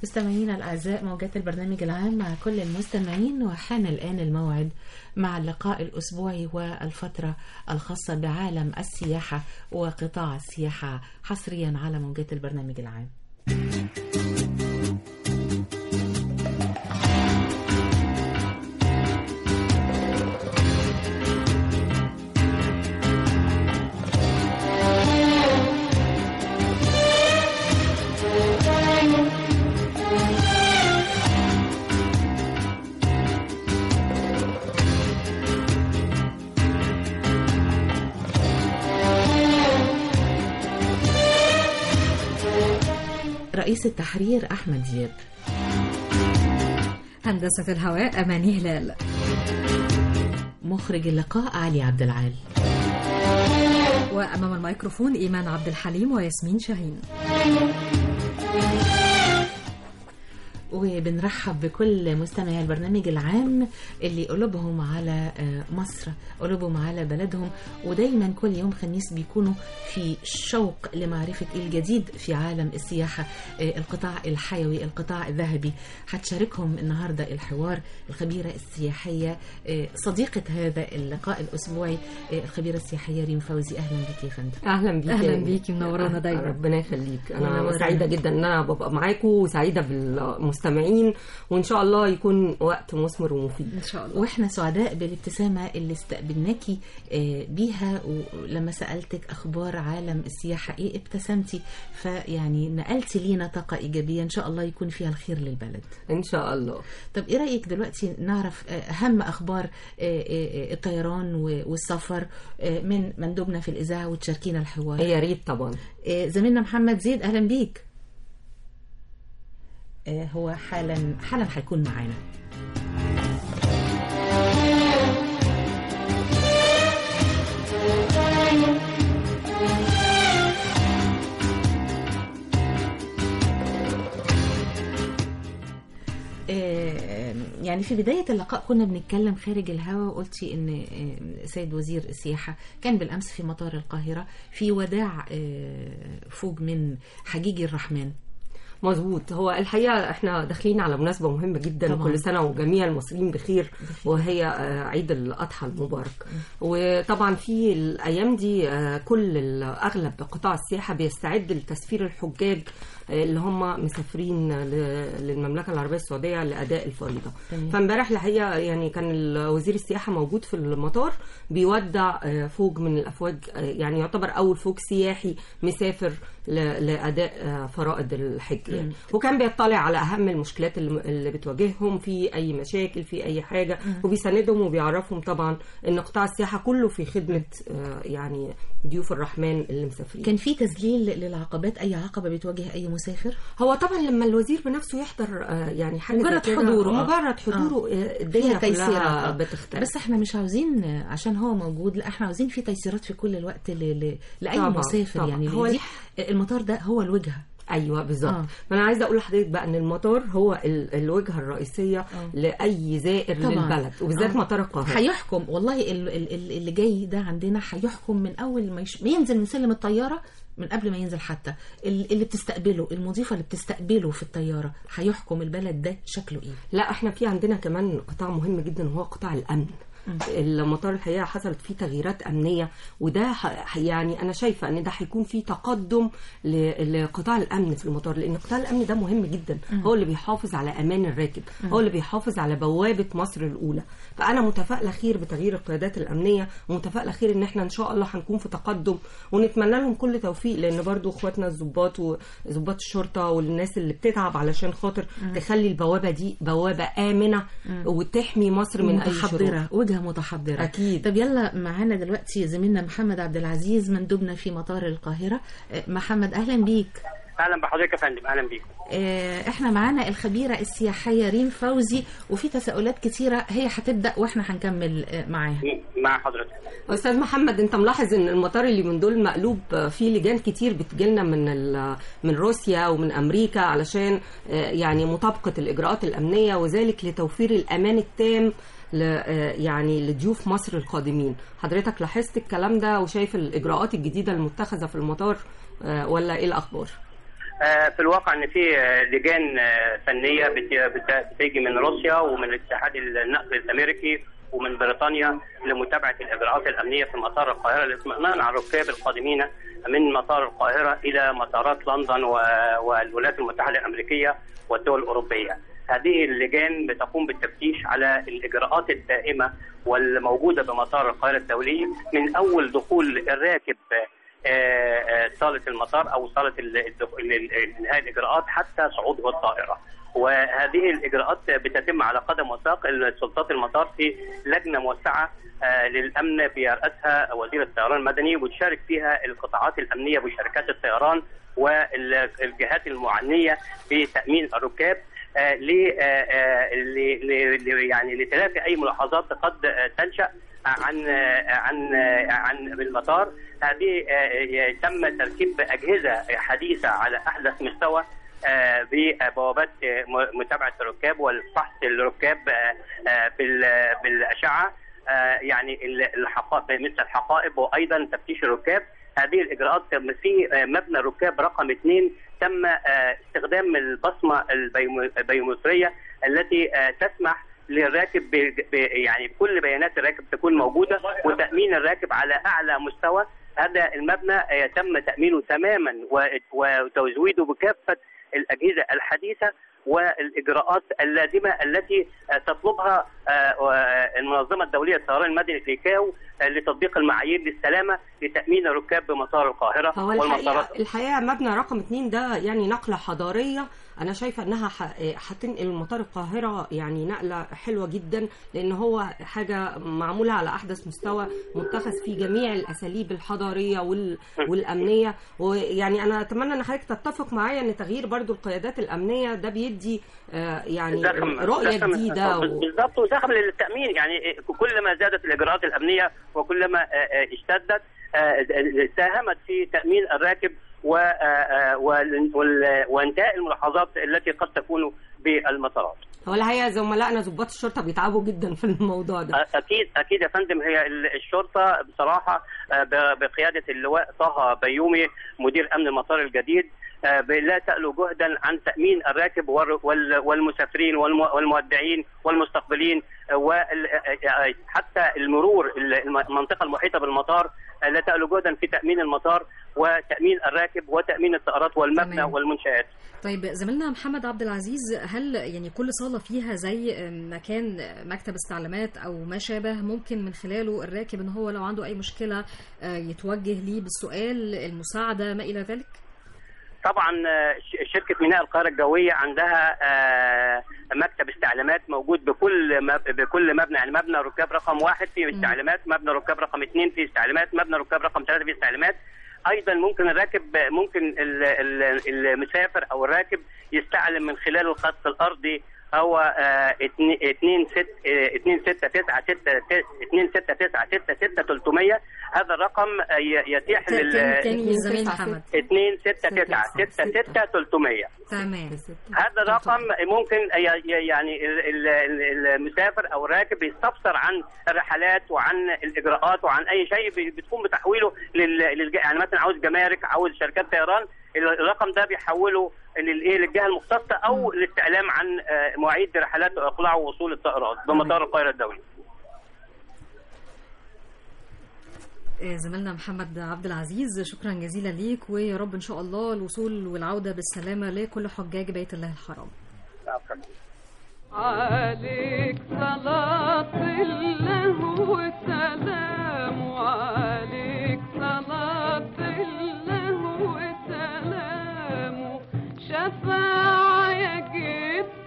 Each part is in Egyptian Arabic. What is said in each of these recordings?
مستمعينا الأعزاء موجات البرنامج العام مع كل المستمعين وحان الآن الموعد مع اللقاء الأسبوعي والفترة الخاصة بعالم السياحة وقطاع السياحة حصريا على موجات البرنامج العام رئيس التحرير أحمد دياب هندسة الهواء أماني هلال مخرج اللقاء علي عبد العال وأمام الميكروفون إيمان عبد الحليم وياسمين شاهين وبنرحب بكل مستمعي البرنامج العام اللي قلوبهم على مصر قلوبهم على بلدهم ودايما كل يوم خميس بيكونوا في شوق لمعرفة الجديد في عالم السياحة القطاع الحيوي القطاع الذهبي هتشاركهم النهاردة الحوار الخبيرة السياحية صديقة هذا اللقاء الأسبوعي الخبيرة السياحية ريم فوزي أهلا بك يا فندم أهلا بك أهلا بيكي منورانا دايما ربنا يخليك أنا سعيدة جدا إن أنا ببقى معاكم وسعيدة بالمستمعين المستمعين وان شاء الله يكون وقت مثمر ومفيد ان شاء الله واحنا سعداء بالابتسامه اللي استقبلناكي بيها ولما سالتك اخبار عالم السياحه ايه ابتسمتي فيعني نقلتي لينا طاقه ايجابيه ان شاء الله يكون فيها الخير للبلد ان شاء الله طب ايه رايك دلوقتي نعرف اهم اخبار الطيران والسفر من مندوبنا في الاذاعه وتشاركينا الحوار يا ريت طبعا زميلنا محمد زيد اهلا بيك هو حالا حالا هيكون معانا يعني في بداية اللقاء كنا بنتكلم خارج الهوا وقلتي ان سيد وزير السياحة كان بالأمس في مطار القاهرة في وداع فوج من حجيج الرحمن مظبوط هو الحقيقه احنا داخلين على مناسبه مهمه جدا طبعا. كل سنه وجميع المصريين بخير وهي عيد الاضحى المبارك وطبعا في الايام دي كل اغلب قطاع السياحه بيستعد لتسفير الحجاج اللي هم مسافرين للمملكه العربيه السعوديه لاداء الفريضه فامبارح الحقيقه يعني كان وزير السياحه موجود في المطار بيودع فوج من الافواج يعني يعتبر اول فوج سياحي مسافر لاداء فرائض الحج يعني. وكان بيطلع على اهم المشكلات اللي بتواجههم في اي مشاكل في اي حاجه وبيساندهم وبيعرفهم طبعا ان قطاع السياحه كله في خدمه يعني ضيوف الرحمن اللي مسافرين كان في تسجيل للعقبات اي عقبه بتواجه اي مسافر هو طبعا لما الوزير بنفسه يحضر يعني حاجه مجرد حضوره مجرد حضوره آه. الدنيا كلها بتختلف بس احنا مش عاوزين عشان هو موجود لا احنا عاوزين في تيسيرات في كل الوقت ل... ل... لاي طبعا. مسافر طبعا. يعني هو دي المطار ده هو الوجهه ايوه بالظبط آه. فانا عايزه اقول لحضرتك بقى ان المطار هو ال... الوجهه الرئيسيه آه. لاي زائر طبعا. للبلد وبالذات آه. مطار القاهره هيحكم والله ال... ال... اللي جاي ده عندنا هيحكم من اول ما يش... ينزل من سلم الطياره من قبل ما ينزل حتى اللي بتستقبله المضيفه اللي بتستقبله في الطياره هيحكم البلد ده شكله ايه لا احنا في عندنا كمان قطاع مهم جدا وهو قطاع الامن المطار الحقيقه حصلت فيه تغييرات امنيه وده يعني انا شايفه ان ده هيكون فيه تقدم لقطاع الامن في المطار لان قطاع الامن ده مهم جدا هو اللي بيحافظ على امان الراكب هو اللي بيحافظ على بوابه مصر الاولى فانا متفائله خير بتغيير القيادات الامنيه ومتفائله خير ان احنا ان شاء الله هنكون في تقدم ونتمنى لهم كل توفيق لان برضو اخواتنا الضباط وضباط الشرطه والناس اللي بتتعب علشان خاطر تخلي البوابه دي بوابه امنه وتحمي مصر من اي شرور وجهه متحضره اكيد طب يلا معانا دلوقتي زميلنا محمد عبد العزيز مندوبنا في مطار القاهره محمد اهلا بيك اهلا بحضرتك يا فندم اهلا بيكم احنا معانا الخبيره السياحيه ريم فوزي وفي تساؤلات كتيره هي هتبدا واحنا هنكمل معاها مع حضرتك استاذ محمد انت ملاحظ ان المطار اللي من دول مقلوب فيه لجان كتير بتجيلنا من من روسيا ومن امريكا علشان يعني مطابقه الاجراءات الامنيه وذلك لتوفير الامان التام يعني لضيوف مصر القادمين حضرتك لاحظت الكلام ده وشايف الاجراءات الجديده المتخذه في المطار ولا ايه الاخبار آه، في الواقع ان في آه، لجان آه، فنيه بت- بت- بتيجي من روسيا ومن الاتحاد النقل الامريكي ومن بريطانيا لمتابعه الاجراءات الامنيه في مطار القاهره للاطمئنان على الركاب القادمين من مطار القاهره الى مطارات لندن و- والولايات المتحده الامريكيه والدول الاوروبيه. هذه اللجان بتقوم بالتفتيش على الاجراءات الدائمه والموجوده بمطار القاهره الدولي من اول دخول الراكب آه، آه، صاله المطار او صاله ال- الدخ- ال- ال- انهاء الاجراءات حتى صعوده الطائره. وهذه الاجراءات بتتم على قدم وساق سلطات المطار في لجنه موسعه آه، للامن بيراسها وزير الطيران المدني وتشارك فيها القطاعات الامنيه بشركات الطيران والجهات المعنيه بتامين الركاب آه، ل- آه، آه، ل- ل- ل- يعني لتلافي اي ملاحظات قد آه، تنشا عن آه، عن آه، عن المطار هذه آه، تم تركيب اجهزه حديثه على احدث مستوى آه، ببوابات آه، م- متابعه الركاب والفحص الركاب آه، آه، بال- بالاشعه آه، يعني ال- الحقائب مثل الحقائب وايضا تفتيش الركاب هذه الاجراءات في آه، مبنى الركاب رقم اثنين تم آه، استخدام البصمه البيوم- البيومتريه التي آه، تسمح للراكب ب- ب- يعني كل بيانات الراكب تكون موجوده وتامين الراكب على اعلى مستوى هذا المبنى آه، تم تامينه تماما و- وتزويده بكافه الاجهزه الحديثه والاجراءات اللازمه التي آه، تطلبها آه، آه، المنظمه الدوليه للطيران المدني في كاو آه، لتطبيق المعايير للسلامه لتامين الركاب بمطار القاهره هو الحقيقه الحقيقه مبنى رقم اتنين ده يعني نقله حضاريه انا شايفه انها ح- هتنقل مطار القاهره يعني نقله حلوه جدا لان هو حاجه معموله على احدث مستوى متخذ فيه جميع الاساليب الحضاريه وال... والامنيه ويعني انا اتمنى ان حضرتك تتفق معايا ان تغيير برضو القيادات الامنيه ده بيدي آه، يعني زخم- رؤيه زخم- جديده و... بالضبط وزخم للتامين يعني كلما زادت الاجراءات الامنيه وكلما آه، آه، اشتدت آه، ساهمت في تامين الراكب و- آه، آه، وال- وال- وانتهاء الملاحظات التي قد تكون بالمطارات. هو الحقيقه زملائنا ضباط الشرطه بيتعبوا جدا في الموضوع ده اكيد اكيد يا فندم هي ال- الشرطه بصراحه آه، ب- بقياده اللواء طه بيومي مدير امن المطار الجديد آه، ب- لا تألو جهدا عن تأمين الراكب والر- وال- والمسافرين والم- والمودعين والمستقبلين آه، وال- آه، آه، حتى المرور ال- الم- المنطقة المحيطة بالمطار آه، لا تألو جهدا في تأمين المطار وتأمين الراكب وتأمين الطائرات والمبنى تمام. والمنشآت طيب زميلنا محمد عبد العزيز هل يعني كل صالة فيها زي مكان مكتب استعلامات أو ما شابه ممكن من خلاله الراكب إن هو لو عنده أي مشكلة آه، يتوجه ليه بالسؤال المساعدة ما إلى ذلك؟ طبعا آه، ش- شركه ميناء القاهره الجويه عندها آه، مكتب استعلامات موجود بكل مب- بكل مبنى يعني مبنى ركاب رقم واحد فيه استعلامات مبنى ركاب رقم اثنين فيه استعلامات مبنى ركاب رقم ثلاثه فيه استعلامات ايضا ممكن الراكب ممكن ال- ال- المسافر او الراكب يستعلم من خلال الخط الارضي هو آه، اتنين اتنين ست اه، اتنين ستة تسعة ستة ت- اتنين ستة تسعة ستة ستة تلتمية هذا الرقم آه، ي- يتيح تاني لل تاني اتنين زميل تسعة محمد اتنين ستة تسعة ستة ستة تلتمية تمام هذا الرقم ممكن ي- ي- يعني ال- ال- ال- المسافر او الراكب يستفسر عن الرحلات وعن الاجراءات وعن اي شيء بي- بتقوم بتحويله لل للج- يعني مثلا عاوز جمارك عاوز شركات طيران ال- الرقم ده بيحوله للايه للجهه المختصه او للاستعلام عن آه، مواعيد رحلات واقلاع ووصول الطائرات بمطار القاهره الدولي. آه، زميلنا محمد عبد العزيز شكرا جزيلا ليك ويا رب إن شاء الله الوصول والعودة بالسلامة لكل حجاج بيت الله الحرام عليك صلاة الله وسلام عليك صلاة الله وسلام شفاعة يا جد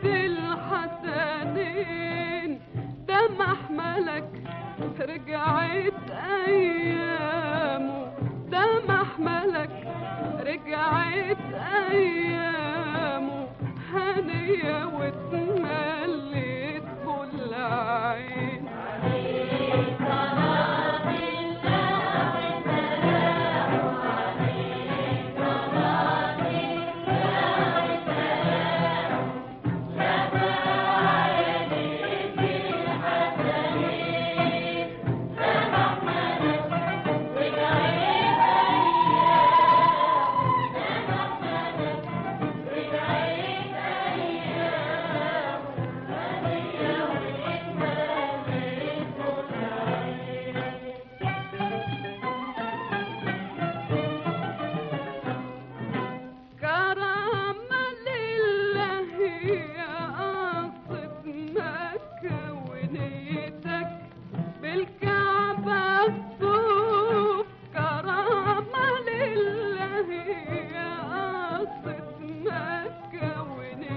الحسنين ده محملك رجعت أيامه ده محملك رجعت أيامه هنية واتملت كل عين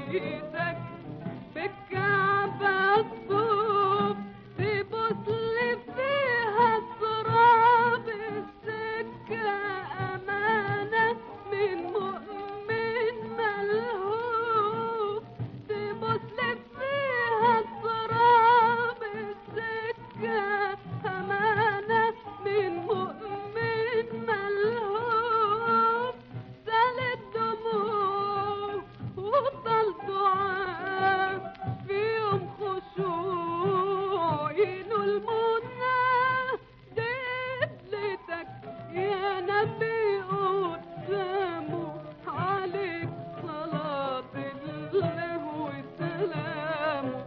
ايدك بالكعبة الطوب تبص لي فيها تراب السكة أمانة من مؤمن ملهوف تبص لي فيها تراب السكة أمانة من مؤمن ملهوف سال الدموع وطل دعاء في يوم خشوع ينو المنى دبلتك يا نبي قدامه عليك صلاة الله وسلامه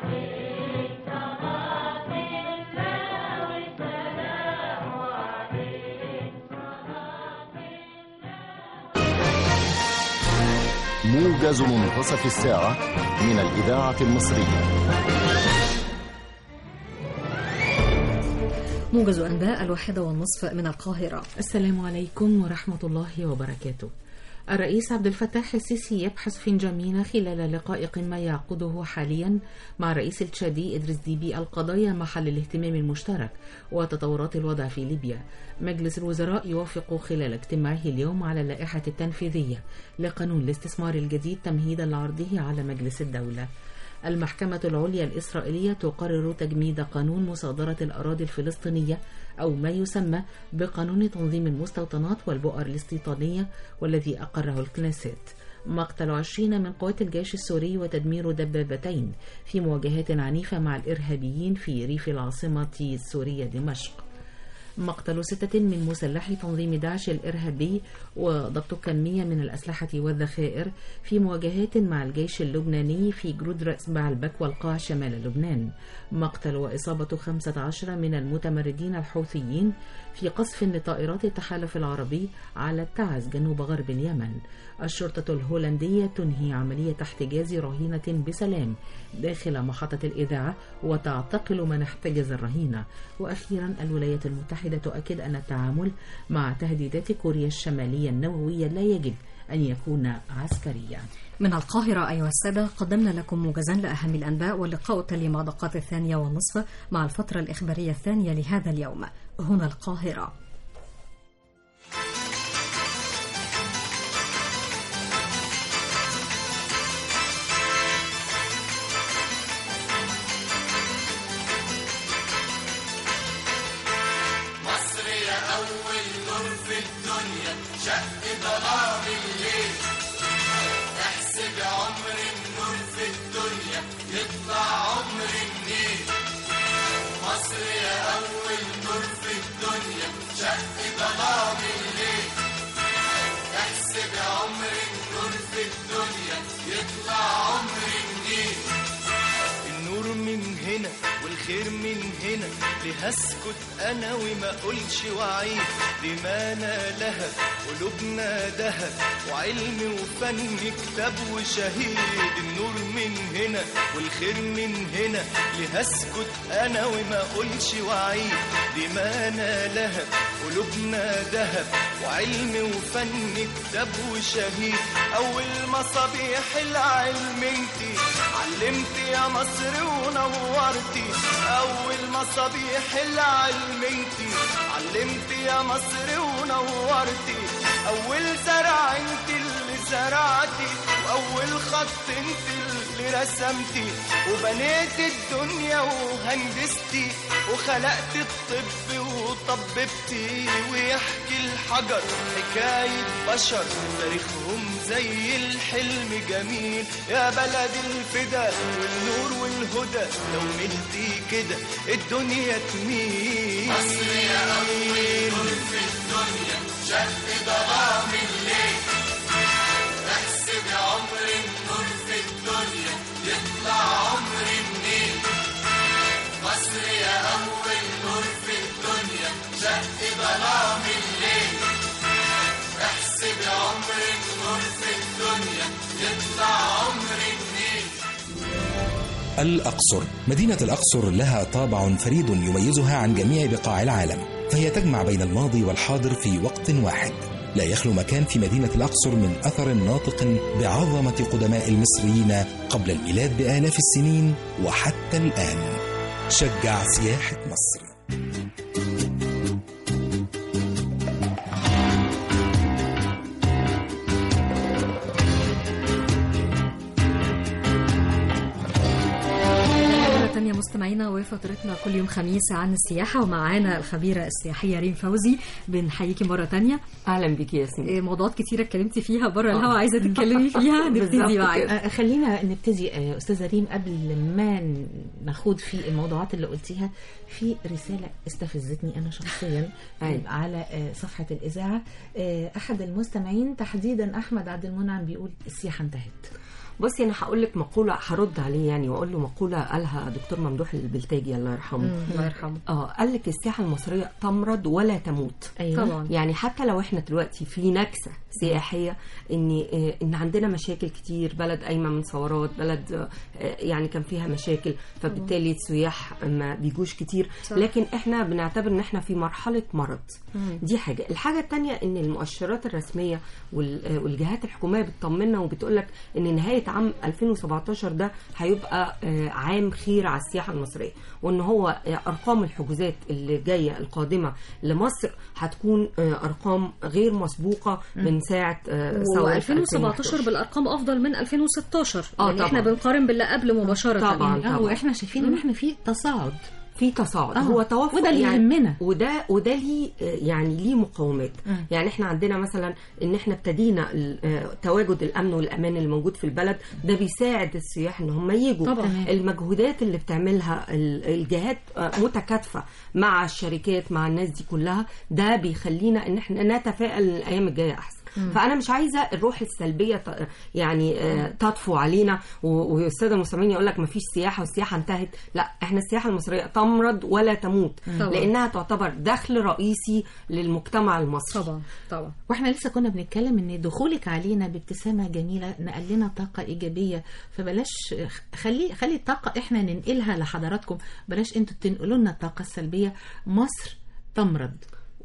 موجز منتصف الساعة من الإذاعة المصرية موجز أنباء الواحدة والنصف من القاهرة السلام عليكم ورحمة الله وبركاته الرئيس عبد الفتاح السيسي يبحث في نجامينا خلال لقاء قمة يعقده حاليا مع الرئيس التشادي إدريس ديبي القضايا محل الاهتمام المشترك وتطورات الوضع في ليبيا مجلس الوزراء يوافق خلال اجتماعه اليوم على اللائحة التنفيذية لقانون الاستثمار الجديد تمهيدا لعرضه على مجلس الدولة المحكمة العليا الإسرائيلية تقرر تجميد قانون مصادرة الأراضي الفلسطينية أو ما يسمى بقانون تنظيم المستوطنات والبؤر الاستيطانية والذي أقره الكنيست مقتل عشرين من قوات الجيش السوري وتدمير دبابتين في مواجهات عنيفة مع الإرهابيين في ريف العاصمة السورية دمشق مقتل ستة من مسلحي تنظيم داعش الإرهابي وضبط كمية من الأسلحة والذخائر في مواجهات مع الجيش اللبناني في جرود رأس بعلبك والقاع شمال لبنان مقتل وإصابة 15 من المتمردين الحوثيين في قصف لطائرات التحالف العربي على التعز جنوب غرب اليمن الشرطة الهولندية تنهي عملية احتجاز رهينة بسلام داخل محطة الإذاعة وتعتقل من احتجز الرهينة وأخيرا الولايات المتحدة تؤكد أن التعامل مع تهديدات كوريا الشمالية النووية لا يجب أن يكون عسكريا من القاهرة أيها السادة قدمنا لكم موجزا لأهم الأنباء واللقاء التالي مع دقات الثانية والنصف مع الفترة الإخبارية الثانية لهذا اليوم هنا القاهرة النور من هنا والخير من هنا ليه اسكت انا وما اقولش وعيد دمانا لهب قلوبنا دهب وعلم وفن كتاب وشهيد النور من هنا والخير من هنا ليه اسكت انا وما اقولش وعيد دمانا لهب قلوبنا دهب وعلم وفن كتاب وشهيد اول مصابيح العلم انتي علمتي يا مصر ونورتي اول مصابيح العلم انتي علمتي يا مصر ونورتي اول زرع انت اللي زرعتي واول خط انت اللي رسمتي وبنيت الدنيا وهندستي وخلقت الطب وطببتي ويحكي الحجر حكاية بشر تاريخهم زي الحلم جميل يا بلد الفدا والنور والهدى لو ملتي كده الدنيا تميل مصر يا أول نور في الدنيا شق ظلام الليل احسب عمر النور في الدنيا يطلع عمر النيل مصر يا أول نور في الدنيا شق ظلام الليل احسب عمر النور في الدنيا يطلع عمر النيل الأقصر مدينة الأقصر لها طابع فريد يميزها عن جميع بقاع العالم فهي تجمع بين الماضي والحاضر في وقت واحد لا يخلو مكان في مدينة الأقصر من أثر ناطق بعظمة قدماء المصريين قبل الميلاد بآلاف السنين وحتى الآن شجع سياحة مصر مرة تانية مستمعينا وفترتنا كل يوم خميس عن السياحة ومعانا الخبيرة السياحية ريم فوزي بنحييكي مرة تانية اهلا بيكي يا ياسمين إيه، موضوعات كتيرة اتكلمتي فيها بره الهوا عايزة تتكلمي فيها نبتدي بالظبط معاك كده. آه، خلينا نبتدي آه، استاذه ريم قبل ما نخوض في الموضوعات اللي قلتيها في رساله استفزتني انا شخصيا أيوة. على آه، صفحه الاذاعه آه، احد المستمعين تحديدا احمد عبد المنعم بيقول السياحه انتهت بصي انا هقول لك مقوله هرد عليه يعني واقول له مقوله قالها دكتور ممدوح البلتاجي الله يرحمه الله يرحمه اه قال لك السياحه المصريه تمرض ولا تموت ايوه طبعا يعني حتى لو احنا دلوقتي في نكسه سياحيه ان آه، ان عندنا مشاكل كتير بلد قايمه من ثورات بلد آه، يعني كان فيها مشاكل فبالتالي السياح ما بيجوش كتير صح. لكن احنا بنعتبر ان احنا في مرحله مرض دي حاجه الحاجه الثانيه ان المؤشرات الرسميه وال- آه، والجهات الحكوميه بتطمنا وبتقول لك ان نهايه عام 2017 ده هيبقى آه، عام خير على السياحه المصريه وان هو آه، ارقام الحجوزات اللي جايه القادمه لمصر هتكون آه، ارقام غير مسبوقه من ساعه آه، ثورة و 2017 2011. بالارقام افضل من 2016 آه، يعني احنا طبعاً. بنقارن باللي قبل مباشره طبعاً. يعني اه واحنا شايفين ان احنا في تصاعد في تصاعد آه، هو توافق وده اللي يعني يهمنا. وده وده ليه آه، يعني ليه مقاومات مم. يعني احنا عندنا مثلا ان احنا ابتدينا ال- آه، تواجد الامن والامان اللي موجود في البلد ده بيساعد السياح ان هم يجوا طبعاً. تمام. المجهودات اللي بتعملها ال- الجهات آه، متكاتفه مع الشركات مع الناس دي كلها ده بيخلينا ان احنا نتفائل إن الايام الجايه احسن فانا مش عايزه الروح السلبيه ت- يعني آه، تطفو علينا و- والساده المستمعين يقول لك ما فيش سياحه والسياحه انتهت لا احنا السياحه المصريه تمرض ولا تموت طبعاً. لانها تعتبر دخل رئيسي للمجتمع المصري طبعا طبعا واحنا لسه كنا بنتكلم ان دخولك علينا بابتسامه جميله نقل لنا طاقه ايجابيه فبلاش خلي خلي الطاقه احنا ننقلها لحضراتكم بلاش انتوا تنقلوا لنا الطاقه السلبيه مصر تمرض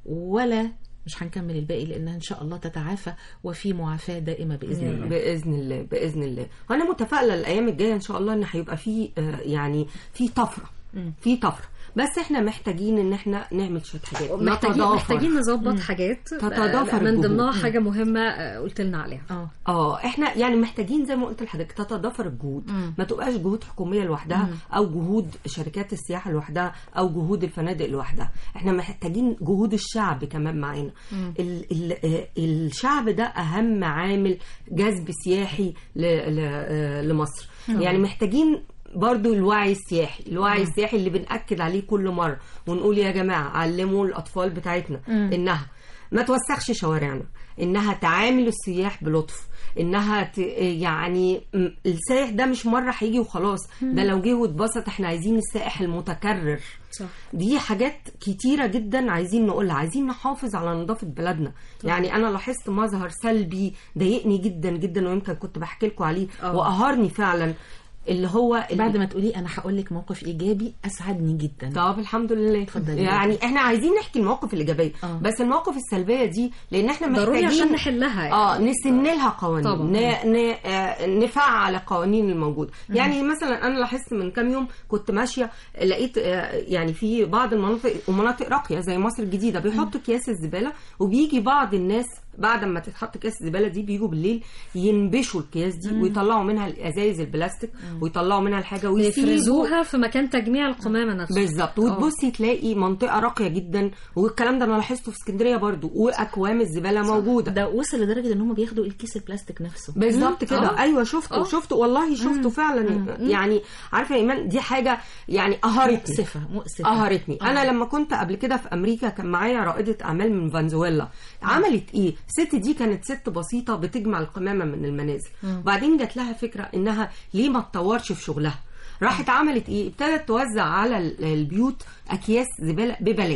ولا مش هنكمل الباقي لانها ان شاء الله تتعافى وفي معافاه دائمه باذن الله باذن الله باذن الله وانا متفائله الايام الجايه ان شاء الله ان هيبقى في آه، يعني في طفره في طفره بس احنا محتاجين ان احنا نعمل شويه حاجات محتاجين نتضافر. محتاجين نظبط حاجات تتضافر آه، من الجهود. ضمنها حاجه مهمه آه، قلت لنا عليها اه اه احنا يعني محتاجين زي ما قلت لحضرتك تتضافر الجهود ما تبقاش جهود حكوميه لوحدها او جهود شركات السياحه لوحدها او جهود الفنادق لوحدها احنا محتاجين جهود الشعب كمان معانا ال ال آه، الشعب ده اهم عامل جذب سياحي ل ل آه، لمصر يعني محتاجين برضو الوعي السياحي الوعي السياحي اللي بنأكد عليه كل مرة ونقول يا جماعة علموا الأطفال بتاعتنا إنها ما توسخش شوارعنا انها تعامل السياح بلطف انها ت... يعني م- السائح ده مش مره هيجي وخلاص ده لو جه واتبسط احنا عايزين السائح المتكرر صح دي حاجات كتيرة جدا عايزين نقولها عايزين نحافظ على نظافة بلدنا يعني أنا لاحظت مظهر سلبي ضايقني جدا جدا ويمكن كنت بحكي لكم عليه آه. وقهرني فعلا اللي هو ال- بعد ما تقولي انا هقول لك موقف ايجابي اسعدني جدا طب الحمد لله اتفضلي. يعني احنا عايزين نحكي المواقف الايجابيه آه. بس المواقف السلبيه دي لان احنا ضروري محتاجين عشان نحلها يعني. اه نسن لها قوانين طبعا. ن... ن... آه، نفعل القوانين الموجوده يعني مثلا انا لاحظت من كام يوم كنت ماشيه لقيت آه، يعني في بعض المناطق ومناطق راقيه زي مصر الجديده بيحطوا اكياس الزباله وبيجي بعض الناس بعد ما تتحط اكياس الزباله دي بيجوا بالليل ينبشوا الكياس دي ويطلعوا منها الازايز البلاستيك ويطلعوا منها الحاجه ويسيبوا يفرزوها في مكان تجميع القمامه نفسه بالظبط وتبصي تلاقي منطقه راقيه جدا والكلام ده انا لاحظته في اسكندريه برضو واكوام الزباله موجوده ده وصل لدرجه ان هم بياخدوا الكيس البلاستيك نفسه بالظبط كده آه. ايوه شفته آه. شفته والله شفته فعلا يعني عارفه يا ايمان دي حاجه يعني قهرتني مؤسفه مؤسفه قهرتني انا لما كنت قبل كده في امريكا كان معايا رائده اعمال من فنزويلا عملت ايه الست دي كانت ست بسيطه بتجمع القمامه من المنازل وبعدين جات لها فكره انها ليه ما تطورش في شغلها راحت عملت ايه ابتدت توزع على ال- البيوت اكياس زباله ببلاش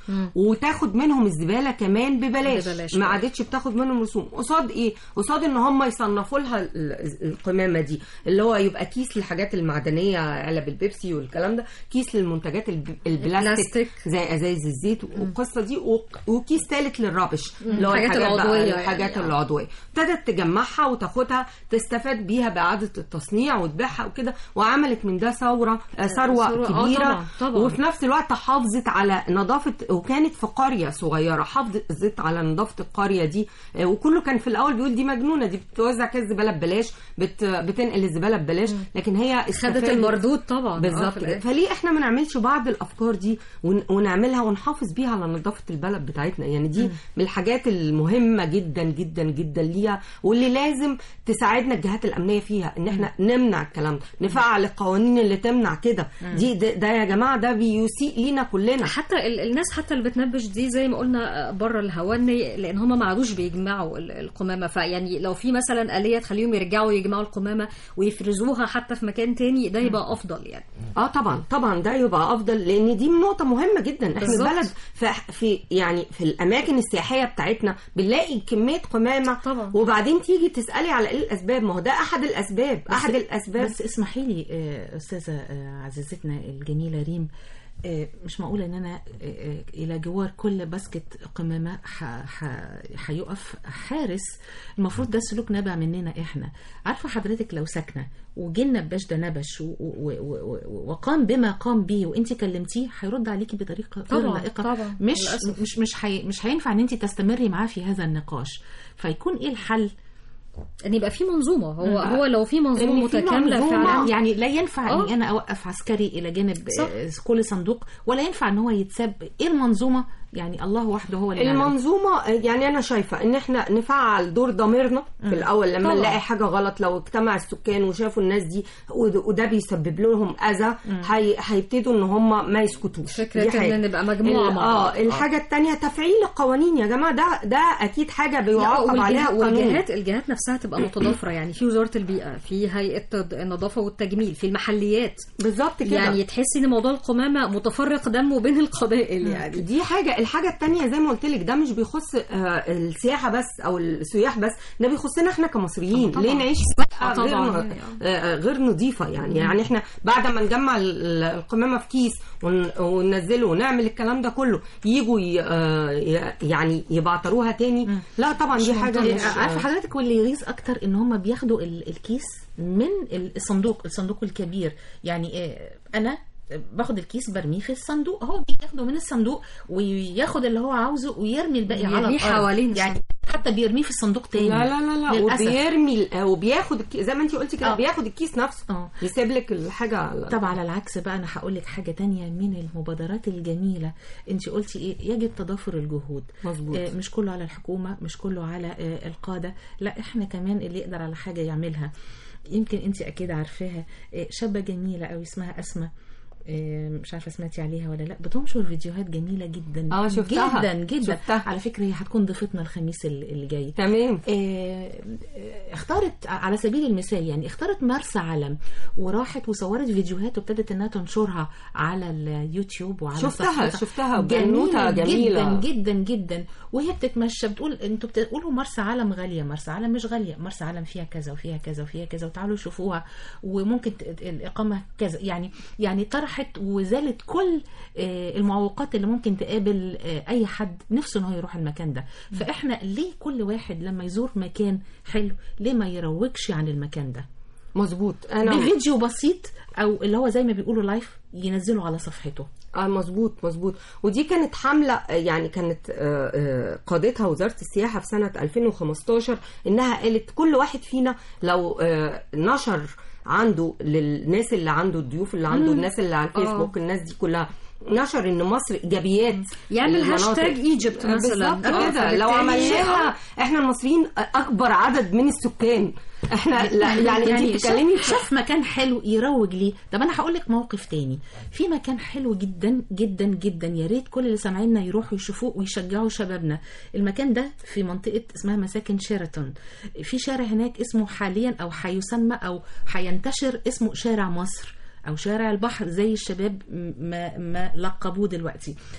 وتاخد منهم الزباله كمان ببلاش, ببلاش. ما عادتش بتاخد منهم رسوم قصاد ايه قصاد ان هم يصنفوا لها ال- القمامه دي اللي هو يبقى كيس للحاجات المعدنيه علب البيبسي والكلام ده كيس للمنتجات الب- البلاستيك البلاستيك. زي ازايز الزيت والقصه دي وق- وكيس ثالث للرابش اللي هو الحاجات الحاجات بقى- العضوية يعني. الحاجات آه. العضويه ابتدت تجمعها وتاخدها تستفاد بيها باعاده التصنيع وتبيعها وكده وعملت من ده ثوره آه، ثروه ثروة- آه، كبيره طبعاً، طبعاً. وفي نفس الوقت حافظت على نظافه وكانت في قريه صغيره حافظت على نظافه القريه دي آه، وكله كان في الاول بيقول دي مجنونه دي بتوزع كاس زباله ببلاش بت بتنقل الزباله ببلاش لكن هي خدت استفادت المردود طبعا آه، بالظبط في كده. الآخر. فليه احنا ما نعملش بعض الافكار دي ون- ونعملها ونحافظ بيها على نظافه البلد بتاعتنا يعني دي من الحاجات المهمه جدا جدا جدا ليها واللي لازم تساعدنا الجهات الامنيه فيها ان احنا نمنع الكلام ده نفعل القوانين اللي تمنع كده دي ده, ده يا جماعه ده بيسيء لينا كلنا حتى ال- الناس حتى اللي بتنبش دي زي ما قلنا بره الهواني لان هم ما عادوش بيجمعوا ال- القمامه فيعني لو في مثلا اليه تخليهم يرجعوا يجمعوا القمامه ويفرزوها حتى في مكان تاني ده يبقى افضل يعني اه طبعا طبعا ده يبقى افضل لان دي نقطه مهمه جدا احنا بالظبط. البلد في, في يعني في الاماكن السياحيه بتاعتنا بنلاقي كميه قمامه طبعا. وبعدين تيجي تسالي على ايه الاسباب ما هو ده احد الاسباب احد الاسباب بس اسمحي لي آه، استاذه آه، عزيزتنا الجميله ريم آه، مش معقول ان انا آه، آه، الى جوار كل باسكت قمامه ح- ح- هيقف حارس المفروض ده سلوك نابع مننا احنا عارفه حضرتك لو ساكنه وجينا نباش ده نبش و- و- و- و- وقام بما قام به وانت كلمتيه هيرد عليكي بطريقه غير طبعاً، لائقه طبعاً، مش للأسف. مش مش حي مش هينفع ان انت تستمري معاه في هذا النقاش فيكون ايه الحل ان يبقى في منظومه هو آه. هو لو في منظومه إن في متكامله منظومة فعلا يعني لا ينفع آه. اني انا اوقف عسكري الى جانب صح. آه، كل صندوق ولا ينفع ان هو يتساب ايه المنظومه يعني الله وحده هو اللي يعلم. المنظومه يعني انا شايفه ان احنا نفعل دور ضميرنا في الاول لما طبعاً. نلاقي حاجه غلط لو اجتمع السكان وشافوا الناس دي وده وده بيسبب لهم اذى هي- هيبتدوا ان هم ما يسكتوش فكرة دي حاجة. إن نبقى مجموعة ال- مع بعض. اه الحاجه الثانيه تفعيل القوانين يا جماعه ده ده اكيد حاجه لا، بيعاقب عليها والجه- القانون والجهات الجهات نفسها تبقى متضافره يعني في وزاره البيئه في هيئه النظافه والتجميل في المحليات بالظبط كده يعني تحسي ان موضوع القمامه متفرق دمه بين القبائل يعني دي حاجة الحاجة التانية زي ما قلت لك ده مش بيخص آه، السياحة بس أو السياح بس ده بيخصنا احنا كمصريين طبعاً. ليه نعيش في بيئة طبعاً. غير آه، غير نظيفة يعني يعني احنا بعد ما نجمع ال- القمامة في كيس ون- وننزله ونعمل الكلام ده كله يجوا ي- آه، ي- يعني يبعتروها تاني لا طبعا دي حاجة إيه، مش عارفه حضرتك واللي يغيظ اكتر ان هم بياخدوا ال- الكيس من الصندوق الصندوق الكبير يعني إيه، انا باخد الكيس برميه في الصندوق هو بياخده من الصندوق وياخد اللي هو عاوزه ويرمي الباقي على يرميه الارض حوالين يعني حتى بيرميه في الصندوق تاني لا لا لا لا للأسف. وبيرمي ال- وبياخد الكي- زي ما انت قلتي كده آه. بياخد الكيس نفسه اه يسيب لك الحاجة طب على العكس بقى انا هقول لك حاجه تانية من المبادرات الجميله انت قلتي ايه يجب تضافر الجهود مظبوط. آه مش كله على الحكومه مش كله على آه القاده لا احنا كمان اللي يقدر على حاجه يعملها يمكن انت اكيد عارفاها آه شابه جميله قوي اسمها اسماء آه، مش عارفه سمعتي عليها ولا لا بتنشر فيديوهات جميله جدا آه، شفتها. جدا جدا شفتها. على فكره هي هتكون ضيفتنا الخميس اللي اللي جاي تمام آه، آه، اختارت على سبيل المثال يعني اختارت مرسى علم وراحت وصورت فيديوهات وابتدت انها تنشرها على اليوتيوب وعلى شفتها صفحتها. شفتها بنوتة جميلة جدا جدا جدا وهي بتتمشى بتقول انتوا بتقولوا مرسى علم غاليه مرسى علم مش غاليه مرسى علم فيها كذا وفيها كذا وفيها كذا وتعالوا شوفوها وممكن ت- الاقامه كذا يعني يعني طرحت وزالت كل آه، المعوقات اللي ممكن تقابل آه، اي حد نفسه ان هو يروح المكان ده فاحنا ليه كل واحد لما يزور مكان حلو ليه ما يروجش عن المكان ده مظبوط انا بفيديو بسيط او اللي هو زي ما بيقولوا لايف ينزله على صفحته اه مظبوط مظبوط ودي كانت حمله آه، يعني كانت آه، آه، قادتها وزاره السياحه في سنه 2015 انها قالت كل واحد فينا لو آه، نشر عنده للناس اللي عنده الضيوف اللي عنده الناس اللي على الفيسبوك الناس دي كلها نشر ان مصر ايجابيات يعمل المناطق. هاشتاج ايجيبت مثلا بالظبط آه، كده لو فبالتالي- عملناها احنا المصريين اكبر عدد من السكان احنا لا يعني, يعني انت بتتكلمي شاف, شاف مكان حلو يروج ليه طب انا هقول لك موقف تاني في مكان حلو جدا جدا جدا يا ريت كل اللي سامعيننا يروحوا يشوفوه ويشجعوا شبابنا المكان ده في منطقه اسمها مساكن شيراتون في شارع هناك اسمه حاليا او هيسمى او هينتشر اسمه شارع مصر او شارع البحر زي الشباب ما ما لقبوه دلوقتي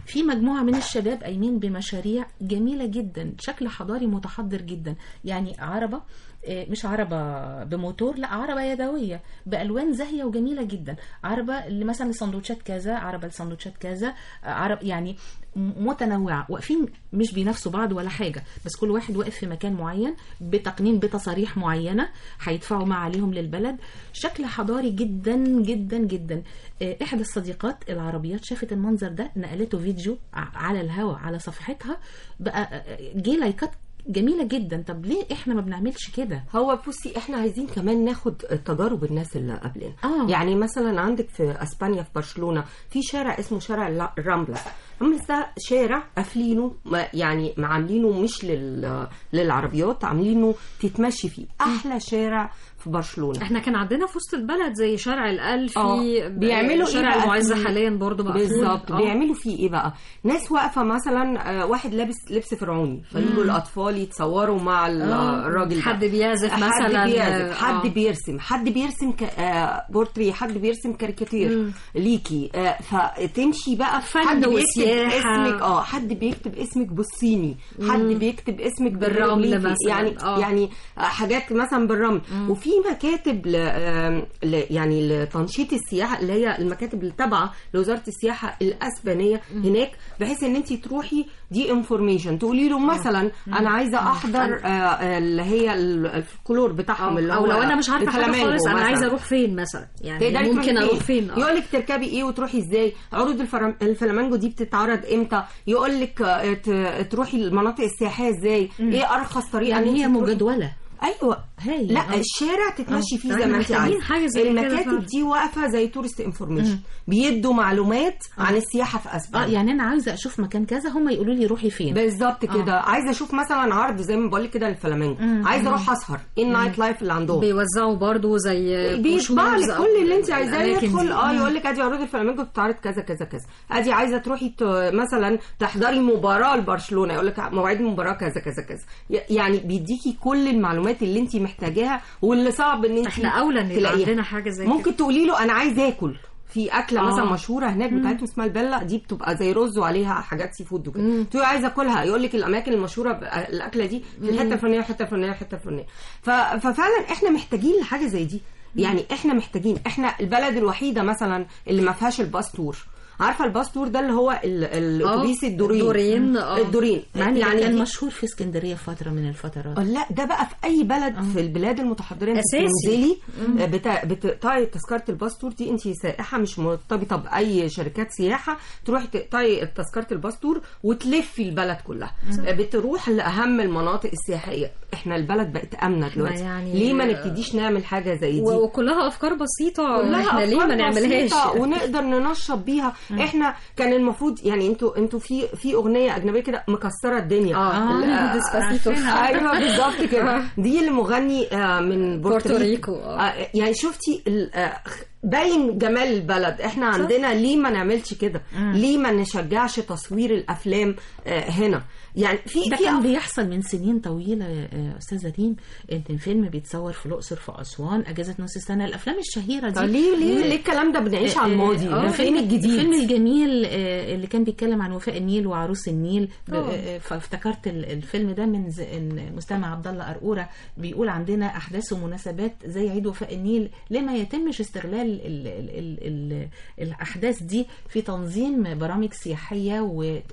في مجموعه من الشباب قايمين بمشاريع جميله جدا شكل حضاري متحضر جدا يعني عربه آه، مش عربة بموتور لا عربة يدوية بألوان زاهية وجميلة جدا عربة اللي مثلا لسندوتشات كذا عربة لسندوتشات كذا آه، عرب يعني م- متنوعة واقفين مش بينافسوا بعض ولا حاجة بس كل واحد واقف في مكان معين بتقنين بتصاريح معينة هيدفعوا ما عليهم للبلد شكل حضاري جدا جدا جدا آه، إحدى الصديقات العربيات شافت المنظر ده نقلته فيديو ع- على الهوا على صفحتها بقى آه، جه لايكات جميلة جدا طب ليه احنا ما بنعملش كده هو بصي احنا عايزين كمان ناخد تجارب الناس اللي قبلنا آه. يعني مثلا عندك في اسبانيا في برشلونه في شارع اسمه شارع اللا- الرامبلس الرامبلس ده شارع قافلينه ما- يعني ما عاملينه مش لل للعربيات عاملينه تتمشي فيه احلى شارع في برشلونه احنا كان عندنا في وسط البلد زي شارع الألفي آه، بيعملوا إيه شارع بقى المعز فيه؟ حاليا برضو مقفول بالظبط آه. بيعملوا فيه ايه بقى ناس واقفه مثلا آه، واحد لابس لبس فرعوني فيجوا الاطفال يتصوروا مع ال- آه. الراجل ده. حد بيعزف حد مثلا بيعزف آه. حد بيرسم حد بيرسم ك... آه، بورتري حد بيرسم كاريكاتير ليكي آه، فتمشي بقى فن حد بيكتب وسياحة. اسمك اه حد بيكتب اسمك بالصيني حد بيكتب اسمك بالرمل بالهيروغليفي. مثلاً. يعني آه. يعني آه، حاجات مثلا بالرمل وفي مكاتب ل... آم، ل... يعني لتنشيط السياحه اللي هي المكاتب اللي تابعه لوزاره السياحه الاسبانيه هناك بحيث ان انت تروحي دي انفورميشن تقولي له مثلا انا عايزه احضر آه، آه، اللي هي ال- الفلكلور بتاعهم اللي او هو لو انا مش عارفه حاجه الفلامينجو خالص انا مثلاً. عايزه اروح فين مثلا يعني تقدري ممكن تروحي اروح فين آه. يقول لك تركبي ايه وتروحي ازاي عروض الفرم... الفلامنجو دي بتتعرض امتى يقول لك آه، ت- تروحي المناطق السياحيه ازاي ايه ارخص طريقه يعني إن هي أنت تروحي؟ مجدولة ايوه هايل لا آه. الشارع تتمشي فيه طب زي إحنا ما انت محتاجين عايزه حاجة زي كده فعلا. المكاتب دي واقفه زي تورست انفورميشن بيدوا معلومات عن السياحه في اه اسبانيا يعني انا عايزه اشوف مكان كذا هم يقولوا لي روحي فين بالظبط كده عايزه اشوف مثلا عرض زي ما بقول لك كده الفلامينجو عايزه اروح اسهر ايه النايت لايف اللي عندهم بيوزعوا برضو زي بيطبع لك brochures أو كل اللي انت عايزاه الأماكن يدخل دي. اه يقول لك ادي عروض الفلامينجو بتتعرض كذا كذا كذا ادي عايزه تروحي ت- مثلا تحضري مباراه لبرشلونه يقول لك مواعيد المباراه كذا كذا كذا ي- يعني بيديكي كل المعلومات اللي انت محتاجاها واللي صعب ان انت احنا اولى ان يبقى تلاقيها. عندنا حاجه زي ممكن تقولي له انا عايز اكل في اكله آه. مثلا مشهوره هناك بتاعتهم اسمها البله دي بتبقى زي رز وعليها حاجات سي فود وكده تقولي عايزه اكلها يقول لك الاماكن المشهوره ب- الاكله دي في الحته الفلانيه والحته الفلانيه والحته الفلانيه ف- ففعلا احنا محتاجين لحاجه زي دي يعني احنا محتاجين احنا البلد الوحيده مثلا اللي ما فيهاش الباص تور عارفه الباص تور ده اللي هو ال- الاتوبيس الدورين الدورين، آه. الدورين مع ان يعني كان دي- مشهور في اسكندريه في فتره من الفترات لا ده بقى في اي بلد في البلاد المتحضره انت أساسي. بتنزلي بتا... بتقطعي تذكره الباص تور دي انت سائحه مش مرتبطه باي شركات سياحه تروحي تقطعي تذكره الباص تور وتلفي البلد كلها بتروح لاهم المناطق السياحيه احنا البلد بقت امنه دلوقتي يعني- ليه ما نبتديش نعمل حاجه زي دي و- وكلها افكار بسيطه كلها احنا ليه ما أفكار نعملهاش بسيطة ونقدر ننشط بيها احنا كان المفروض يعني انتوا انتوا في في اغنيه اجنبيه كده مكسره الدنيا اه ال- ديسباسيتو ايوه بالظبط كده دي اللي مغني آه، من بورتوريكو، بورتوريكو آه. آه، يعني شفتي ال- آه، باين جمال البلد احنا عندنا ليه ما نعملش كده ليه ما نشجعش تصوير الافلام آه، هنا يعني في ده في كان أف- بيحصل من سنين طويله يا استاذه ريم ان فيلم بيتصور في الاقصر في اسوان اجازه نص السنه الافلام الشهيره طب دي ليه ليه ليه الكلام ده بنعيش على الماضي آه، ده فين فيلم- الجديد الفيلم الجميل آه، اللي كان بيتكلم عن وفاء النيل وعروس النيل ب- آه، فافتكرت ال- الفيلم ده من ز- إن مستمع عبد الله قرقوره بيقول عندنا احداث ومناسبات زي عيد وفاء النيل ليه ما يتمش استغلال ال ال ال ال الاحداث دي في تنظيم برامج سياحيه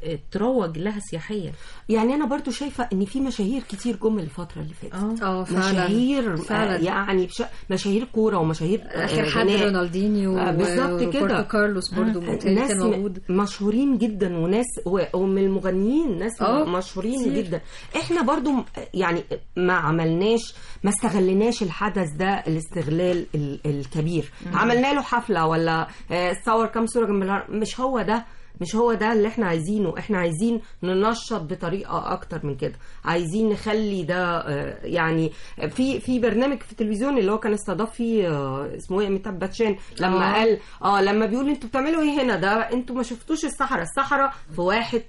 وتروج لها سياحيا يعني انا برضو شايفه ان في مشاهير كتير جم الفتره اللي فاتت اه اه فعلا مشاهير فعلا. آه، يعني بش... مشاهير كوره ومشاهير آه، اخر حد غناء. رونالدينيو آه، بالظبط وروبرتو كده. كارلوس برضو متهيألي ناس كان م- موجود مشهورين جدا وناس و- ومن المغنيين ناس آه، مشهورين كتير. جدا احنا برضو م- يعني ما عملناش ما استغلناش الحدث ده الاستغلال ال- الكبير عملنا له حفله ولا آه، صور كام صوره جنب الهرم. مش هو ده مش هو ده اللي احنا عايزينه احنا عايزين ننشط بطريقه اكتر من كده عايزين نخلي ده آه، يعني في في برنامج في التلفزيون اللي هو كان استضاف فيه آه، اسمه ايه اميتاب باتشان لما آه. قال اه لما بيقول انتوا بتعملوا ايه هنا ده انتوا ما شفتوش الصحراء الصحراء في واحد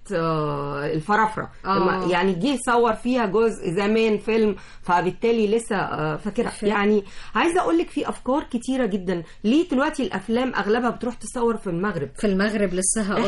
آه الفرافره آه. لما- يعني جه صور فيها جزء زمان فيلم فبالتالي لسه آه فاكرها يعني عايزه اقول لك في افكار كتيره جدا ليه دلوقتي الافلام اغلبها بتروح تصور في المغرب في المغرب لسه هقول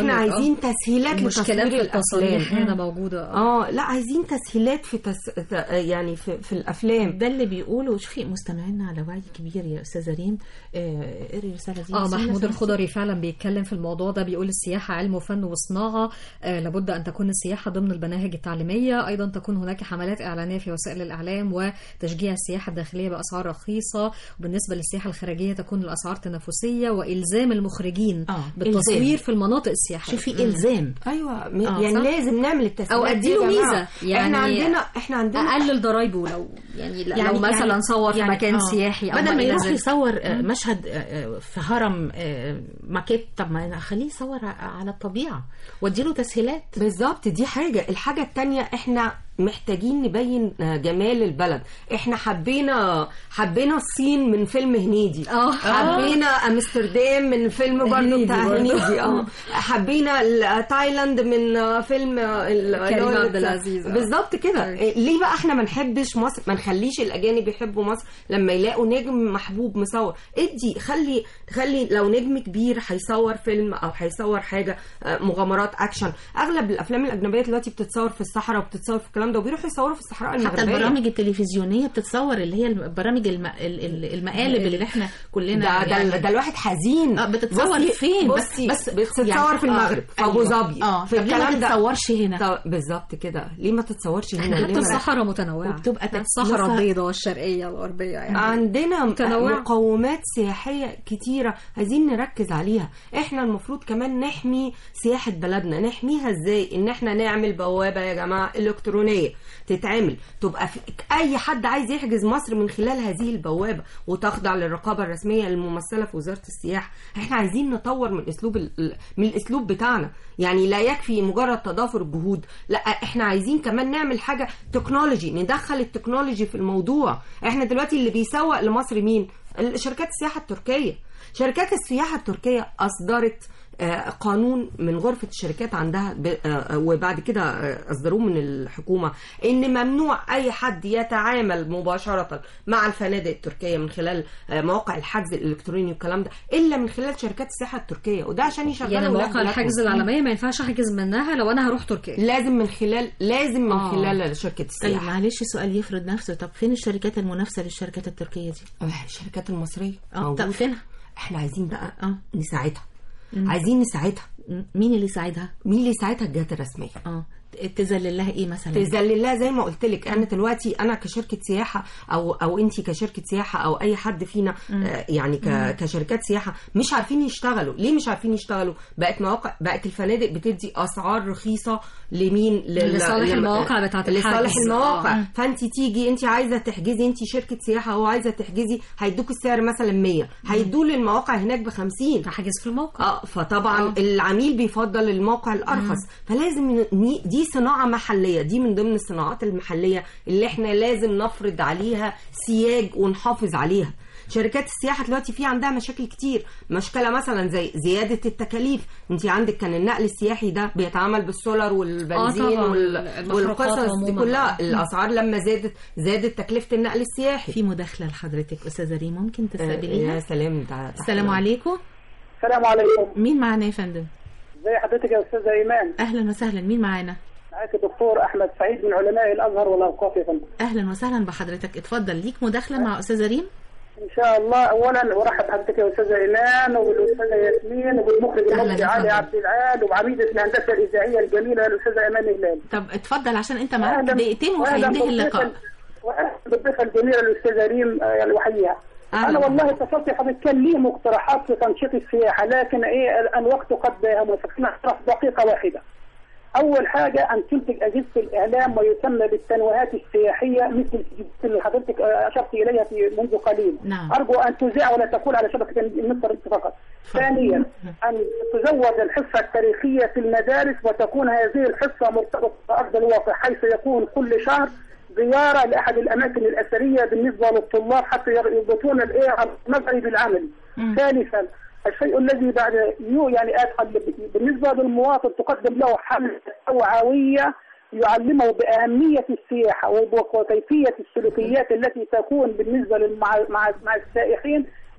احنا لك، آه. عايزين تسهيلات المشكلات لتصوير في التصاريح الافلام هنا موجوده آه. اه لا عايزين تسهيلات في تس... ت- يعني في, في الافلام ده اللي بيقولوا شوفي مستمعينا على وعي كبير يا استاذه ريم آه، قري الرساله دي اه بس هي محمود رسالة- الخضري فعلا بيتكلم في الموضوع ده بيقول السياحة علم وفن وصناعة آه لابد أن تكون السياحة ضمن المناهج التعليمية أيضا تكون هناك حملات إعلانية في وسائل الإعلام وتشجيع السياحة الداخلية بأسعار رخيصة وبالنسبة للسياحة الخارجية تكون الأسعار تنافسية وإلزام المخرجين آه، بالتصوير إلزام. في المناطق السياحية شوفي الزام ايوه م... آه، يعني صح؟ لازم نعمل التسهيلات أو دي يا أديله جماعة. ميزة، يعني احنا عندنا احنا عندنا أقلل ضرايبه لو يعني, يعني- لو مثلا يعني- صور في يعني- مكان آه. سياحي أو بدل ما إلى يروح ذلك. يصور آه، مشهد آه، آه، في هرم آه، ماكيت طب ما أنا اخليه يصور ع- على الطبيعه واديله تسهيلات بالظبط دي حاجة الحاجة التانية احنا محتاجين نبين آه، جمال البلد احنا حبينا حبينا الصين من فيلم هنيدي آه. حبينا امستردام من فيلم برضه هنيدي بتاع برضه. هنيدي اه حبينا ال- تايلاند من آه، فيلم آه، ال- كريم اللي هو عبد العزيز، آه. بالظبط كده أيوة. إيه، ليه بقى احنا ما نحبش مصر ما نخليش الاجانب يحبوا مصر لما يلاقوا نجم محبوب مصور ادي خلي خلي لو نجم كبير هيصور فيلم او هيصور حاجه آه، مغامرات اكشن اغلب الافلام الاجنبيه دلوقتي بتصور في الصحراء وبتتصور في الكلام ده وبيروحوا يصوروا في الصحراء حتى المغربيه البرامج التلفزيونيه بتتصور اللي هي البرامج الم... ال- ال- المقالب اللي احنا كلنا ده ده, يعني ده الواحد حزين اه بتتصور بصي- فين بصي بس بتتصور يعني- في المغرب آه، في ابو أيوة. ظبي اه في طب ليه ما الكلام ده تتصورش هنا طب بالظبط كده ليه ما تتصورش هنا احنا ليه حتى ما- الصحراء متنوعة وبتبقى تكلفة- الصحراء البيضاء والشرقية والغربية يعني عندنا متنوعة. مقومات سياحية كتيرة عايزين نركز عليها احنا المفروض كمان نحمي سياحة بلدنا نحميها ازاي ان احنا نعمل بوابة يا جماعة الكترونية تتعمل تبقى في اي حد عايز يحجز مصر من خلال هذه البوابة وتخضع للرقابة الرسمية الممثلة في وزارة السياحة احنا عايزين نطور من اسلوب ال- من الاسلوب بتاعنا يعني لا يكفي مجرد تضافر الجهود لا احنا عايزين كمان نعمل حاجة تكنولوجي ندخل التكنولوجي في الموضوع احنا دلوقتي اللي بيسوق لمصر مين شركات السياحة التركية شركات السياحة التركية أصدرت آه، قانون من غرفة الشركات عندها ب- آه، وبعد كده آه، أصدروه من الحكومة إن ممنوع أي حد يتعامل مباشرة مع الفنادق التركية من خلال آه، مواقع الحجز الإلكتروني والكلام ده إلا من خلال شركات السياحة التركية وده عشان يشغلوا يعني ولاد مواقع بلدهم. الحجز العالمية ما ينفعش احجز منها لو انا هروح تركيا لازم من خلال لازم من آه. خلال شركة طيب السياحة معلش سؤال يفرض نفسه طب فين الشركات المنافسه للشركات التركيه دي؟ آه، الشركات المصرية اه طب موجودة. فينها؟ احنا عايزين بقى اه نساعدها عايزين نساعدها م- مين اللي يساعدها؟ مين اللي يساعدها الجهات الرسميه اه ت- تذلل لها ايه مثلا؟ تذلل لها زي ما قلت لك انا دلوقتي انا كشركه سياحه او او انت كشركه سياحه او اي حد فينا آه، يعني ك- كشركات سياحه مش عارفين يشتغلوا ليه مش عارفين يشتغلوا بقت مواقع بقت الفنادق بتدي اسعار رخيصه لمين لل- لصالح لم- المواقع بتاعت لصالح الحجز. المواقع آه. فانت تيجي انت عايزه تحجزي انت شركه سياحه هو عايزه تحجزي هيدوك السعر مثلا 100 هيدوا للمواقع هناك ب 50 تحجز في الموقع اه فطبعا آه. آه. العميل بيفضل الموقع الارخص فلازم ن- دي صناعه محليه دي من ضمن الصناعات المحليه اللي احنا لازم نفرض عليها سياج ونحافظ عليها شركات السياحه دلوقتي في عندها مشاكل كتير مشكله مثلا زي زياده التكاليف انت عندك كان النقل السياحي ده بيتعامل بالسولار والبنزين طبعاً. وال... المخلوقات والقصص دي عموماً. كلها الاسعار لما زادت زادت تكلفه النقل السياحي في مداخله لحضرتك استاذه ريم ممكن آه، تستقبليها؟ يا سلام ده السلام عليكم السلام عليكم مين معانا يا فندم؟ ازي حضرتك يا استاذه ايمان اهلا وسهلا مين معانا؟ معاك الدكتور احمد سعيد من علماء الازهر والاوقاف يا فندم اهلا وسهلا بحضرتك اتفضل ليك مداخله مع استاذه ريم؟ ان شاء الله اولا ارحب بحضرتك يا استاذه ايمان وبالاستاذه ياسمين وبالمخرج أهلاً المصري يا علي فندم. عبد العال وبعميده الهندسه الاذاعيه الجميله الاستاذه ايمان هلال طب اتفضل عشان انت معاك وأهلاً- دقيقتين وأهلاً وهينتهي بالضيفة- اللقاء واهلا بالضيفه الجميله الاستاذه ريم آه، يعني وحيها أهلاً. انا والله اتصلت حضرتك كان لي مقترحات في تنشيط السياحه لكن ايه الوقت قد مسكنا اقترح دقيقه واحده اول حاجه ان تنتج اجهزه الاعلام ما يسمى بالتنويهات السياحيه مثل اللي حضرتك آه، اشرت اليها في منذ قليل نعم. ارجو ان تذاع ولا تقول على شبكه الانترنت فقط ثانيا ان تزود الحصه التاريخيه في المدارس وتكون هذه الحصه مرتبطه بارض الواقع حيث يكون كل شهر زياره لاحد الاماكن الاثريه بالنسبه للطلاب حتى يربطون الايه النظري بالعملي. ثالثا الشيء الذي بعد يو يعني ادخل بالنسبه للمواطن تقدم له حمله توعويه يعلمه باهميه السياحه وكيفيه السلوكيات التي تكون بالنسبه للمع مع مع السائحين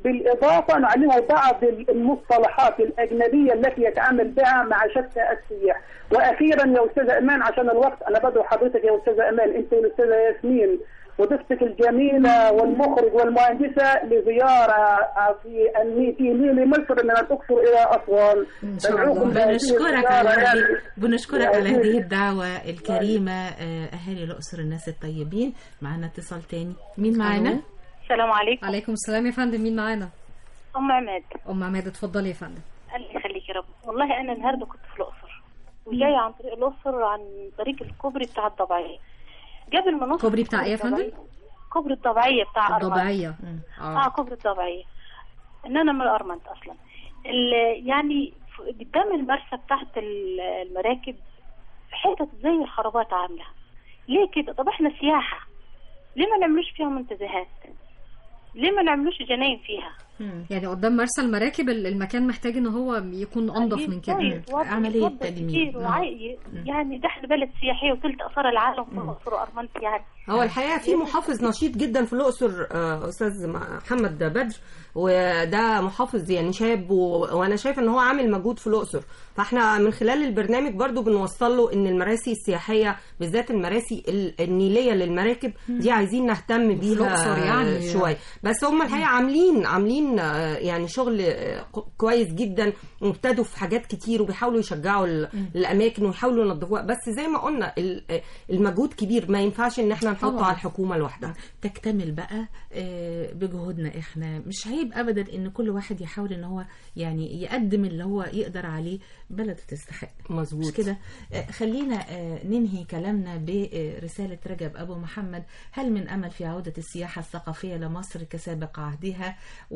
بالإضافة نعلمه بعض المصطلحات الأجنبية التي يتعامل بها مع شتى السياح وأخيرا يا أستاذة إيمان عشان الوقت أنا بدعو حضرتك يا أستاذة إيمان أنت والأستاذة ياسمين وضيفتك الجميلة والمخرج والمهندسة لزيارة في الني- في نيل مصر من الأقصر إلى أسوان بدعوكم بهذه بنشكرك على الزيارة هذه يعني. بنشكرك على يعني- هذه الدعوة الكريمة آه، أهالي الأقصر الناس الطيبين معنا اتصال تاني مين معانا؟ ألو. السلام عليكم عليكم السلام يا فندم مين معانا ام عماد ام عماد اتفضلي يا فندم الله يخليك يا رب والله انا النهارده كنت في الاقصر وجايه عن طريق الاقصر عن طريق الكوبري بتاع الضبعيه جاب المناطق كوبري بتاع ايه يا فندم؟ الضبعية. كوبري الضبعيه بتاع أرمنت. الضبعية اه كوبري الضبعيه ان انا من ارمنت اصلا ال- يعني ف- قدام المرسى بتاعت ال- المراكب حتت زي الخرابات عامله ليه كده طب احنا سياحه ليه ما نعملوش فيها منتزهات ليه ما نعملوش جناين فيها يعني قدام مرسى المراكب ال- المكان محتاج ان هو يكون انضف من كده يتوض- عملية يتوض تجميل. كتير نعم. وعي- يعني ده احنا بلد سياحيه وثلث اثار العالم في الاقصر وارمنت يعني هو الحقيقه في محافظ نشيط جدا في الاقصر آه، استاذ محمد بدر وده محافظ يعني شاب و... وانا شايفه ان هو عامل مجهود في الاقصر فاحنا من خلال البرنامج برضو بنوصل له ان المراسي السياحيه بالذات المراسي ال- النيليه للمراكب دي عايزين نهتم بيها الأقصر يعني. شويه بس هم الحقيقه عاملين عاملين آه، يعني شغل آه، ق- كويس جدا وابتدوا في حاجات كتير وبيحاولوا يشجعوا ال- الاماكن ويحاولوا ينظفوها بس زي ما قلنا ال- آه، المجهود كبير ما ينفعش ان احنا نحطه طبعاً. على الحكومه لوحدها تكتمل بقى آه، بجهودنا احنا مش عيب ابدا ان كل واحد يحاول ان هو يعني يقدم اللي هو يقدر عليه بلده تستحق مظبوط مش كده آه، خلينا آه، ننهي كلامنا برسالة رجب أبو محمد هل من أمل في عودة السياحة الثقافية لمصر كسابق عهدها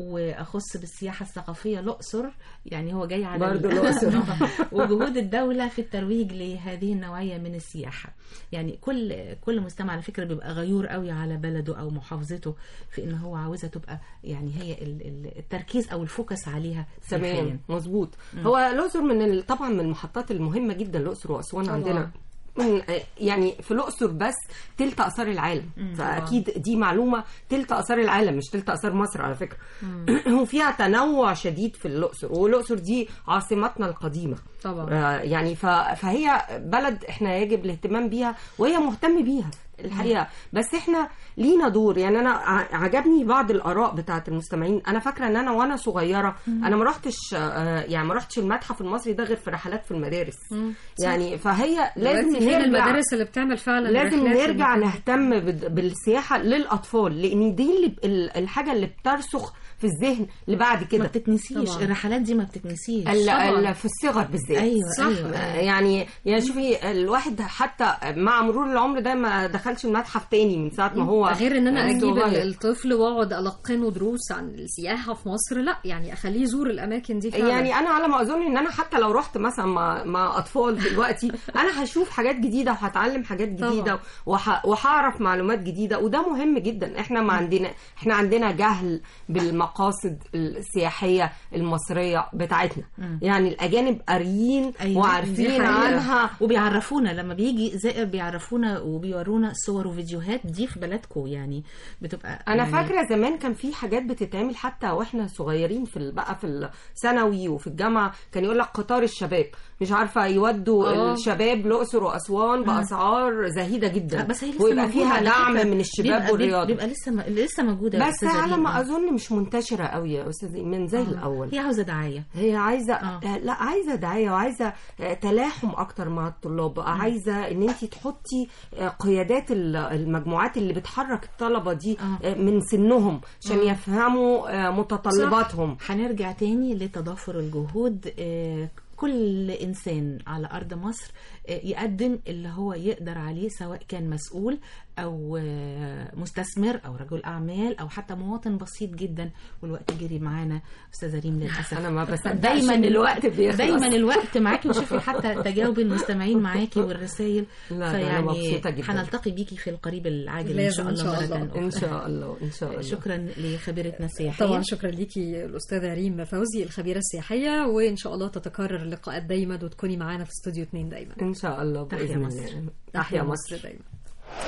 وأخص بالسياحة الثقافية الأقصر يعني هو جاي على برضو ال- الأقصر. وجهود الدولة في الترويج لهذه النوعية من السياحة يعني كل كل مستمع على فكرة بيبقى غيور قوي على بلده أو محافظته في إن هو عاوزها تبقى يعني هي ال- ال- التركيز أو الفوكس عليها تمام سياحياً. مظبوط هو الاقصر من ال- طبعا من المحطات المهمه جدا الاقصر واسوان طبعاً. عندنا من يعني في الاقصر بس تلت اثار العالم فاكيد دي معلومه تلت اثار العالم مش تلت اثار مصر على فكره وفيها تنوع شديد في الاقصر والاقصر دي عاصمتنا القديمه طبعا آه، يعني ف- فهي بلد احنا يجب الاهتمام بيها وهي مهتم بيها الحقيقه بس احنا لينا دور يعني انا ع- عجبني بعض الاراء بتاعه المستمعين انا فاكره ان انا وانا صغيره انا ما رحتش آه، يعني ما رحتش المتحف المصري ده غير في رحلات في المدارس يعني فهي لازم دلوقتي فين نرجع المدارس اللي بتعمل فعلا لازم رحلات في نرجع المكان؟ نهتم بد- بالسياحه للاطفال لان دي اللي ب- ال- الحاجه اللي بترسخ في الذهن لبعد ما كده بتتنسيش طبعاً. الرحلات دي ما بتتنسيش ال- طبعاً. ال- في الصغر بالذات أيوة، صح أيوة. يعني يعني شوفي الواحد حتى مع مرور العمر ده ما دخلش المتحف تاني من ساعه ما هو غير ان انا اجيب صغير. ال- الطفل واقعد القنه دروس عن السياحه في مصر لا يعني اخليه يزور الاماكن دي فعلا يعني انا على ما اظن ان انا حتى لو رحت مثلا مع, مع اطفال دلوقتي انا هشوف حاجات جديده وهتعلم حاجات جديده وح- وهعرف معلومات جديده وده مهم جدا احنا ما عندنا احنا عندنا جهل بالمقاصد السياحيه المصريه بتاعتنا يعني الاجانب قاريين أيوة، دي وعارفين حقيقة. عنها وبيعرفونا لما بيجي زائر بيعرفونا وبيورونا صور وفيديوهات دي في بلدكم يعني بتبقى انا يعني فاكره زمان كان في حاجات بتتعمل حتى واحنا صغيرين في ال- بقى في الثانوي وفي الجامعه كان يقول لك قطار الشباب مش عارفه يودوا آه. الشباب الاقصر واسوان باسعار زهيده جدا بس هي لسه ويبقى موجودة فيها على دعم فكرة. من الشباب بيبقى- والرياضه بيبقى لسه م... لسه موجوده يا بس أستاذة على ريم. ما آه. اظن مش منتشره قوي يا استاذ من زي الاول هي عاوزه دعايه هي عايزه آه. آه. لا عايزه دعايه وعايزه آه، تلاحم اكتر مع الطلاب عايزه ان انت تحطي آه، قيادات ال- المجموعات اللي بتحرك الطلبه دي آه. آه، من سنهم عشان يفهموا آه، متطلباتهم هنرجع تاني لتضافر الجهود آه، كل إنسان على أرض مصر آه، يقدم اللي هو يقدر عليه سواء كان مسؤول أو آه، مستثمر أو رجل أعمال أو حتى مواطن بسيط جدا والوقت جري معانا أستاذة ريم للأسف انا ما بصدقش دايما إن الوقت بيخلص. دايما الوقت معاكي وشوفي حتى تجاوب المستمعين معاكي والرسائل لا، ده أنا فيعني مبسوطة جدا. هنلتقي بيكي في القريب العاجل إن لازم شاء إن الله شاء مرة الله. أخرى ان شاء الله ان شاء الله شكرا لخبيرتنا السياحية طبعا شكرا ليكي الاستاذه ريم فوزي الخبيره السياحيه وان شاء الله تتكرر اللقاءات دايما وتكوني معانا في استوديو 2 دايما ان شاء الله تحيا باذن مصر. الله تحيا مصر دايما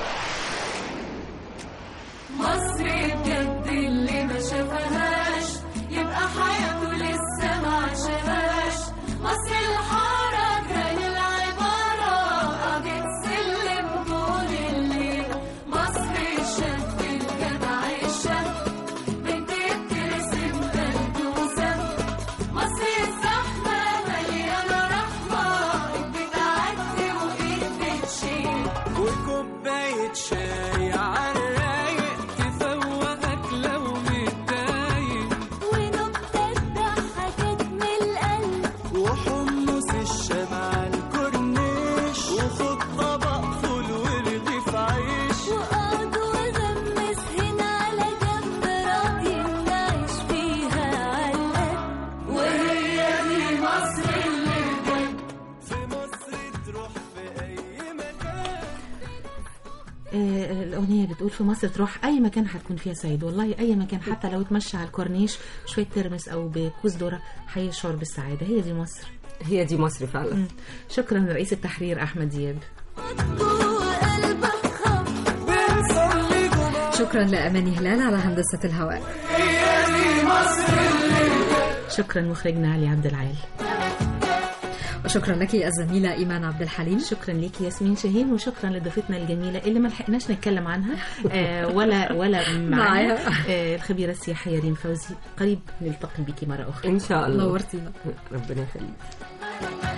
مصر بجد اللي ما شافهاش اغنيه بتقول في مصر تروح اي مكان هتكون فيها سعيد والله اي مكان حتى لو اتمشى على الكورنيش شويه ترمس او بكوز ذره هيشعر بالسعاده هي دي مصر هي دي مصر فعلا مم. شكرا رئيس التحرير احمد دياب شكرا لأماني هلال على هندسة الهواء شكرا مخرجنا علي عبد العال وشكرا لك الزميلة إيمان عبد الحليم شكرا لك ياسمين شاهين وشكرا لضيفتنا الجميله اللي ما لحقناش نتكلم عنها آه ولا ولا معايا معايا. آه الخبيره السياحيه ريم فوزي قريب نلتقي بك مره اخرى ان شاء الله نورتينا ربنا يخليك